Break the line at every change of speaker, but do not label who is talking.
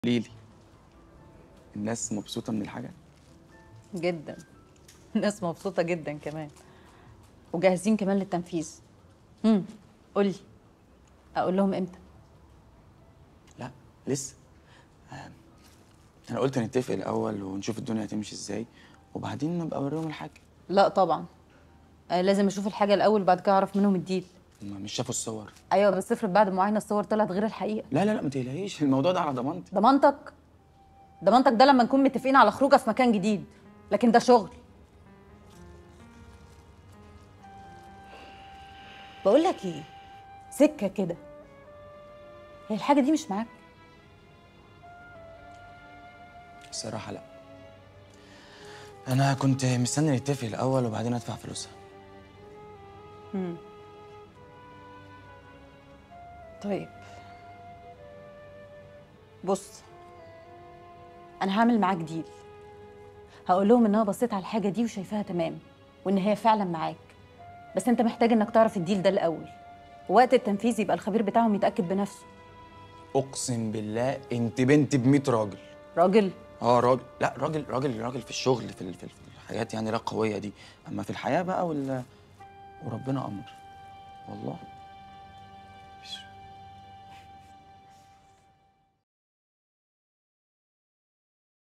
ليلي الناس مبسوطة من الحاجة
جدا الناس مبسوطة جدا كمان وجاهزين كمان للتنفيذ امم قولي اقول لهم امتى
لا لسه آه، أنا قلت نتفق الأول ونشوف الدنيا هتمشي إزاي وبعدين نبقى أوريهم الحاجة
لا طبعا أنا لازم اشوف الحاجة الاول بعد كده اعرف منهم الديل
هما مش شافوا الصور
ايوه بس افرض بعد معاينة الصور طلعت غير الحقيقة
لا لا لا ما تقلقيش الموضوع ده على ضمانتي
ضمانتك ضمانتك ده لما نكون متفقين على خروجه في مكان جديد لكن ده شغل بقول لك ايه سكه كده هي الحاجه دي مش معاك
الصراحة لا أنا كنت مستني نتفق الأول وبعدين أدفع فلوسها
طيب بص انا هعمل معاك ديل هقول لهم ان انا بصيت على الحاجه دي وشايفاها تمام وان هي فعلا معاك بس انت محتاج انك تعرف الديل ده الاول ووقت التنفيذ يبقى الخبير بتاعهم يتاكد بنفسه
أقسم بالله أنت بنت بمية راجل
راجل
اه راجل لا راجل راجل راجل في الشغل في ال- في ال- في الحاجات يعني لا قوية دي أما في الحياة بقى وال وربنا أمر والله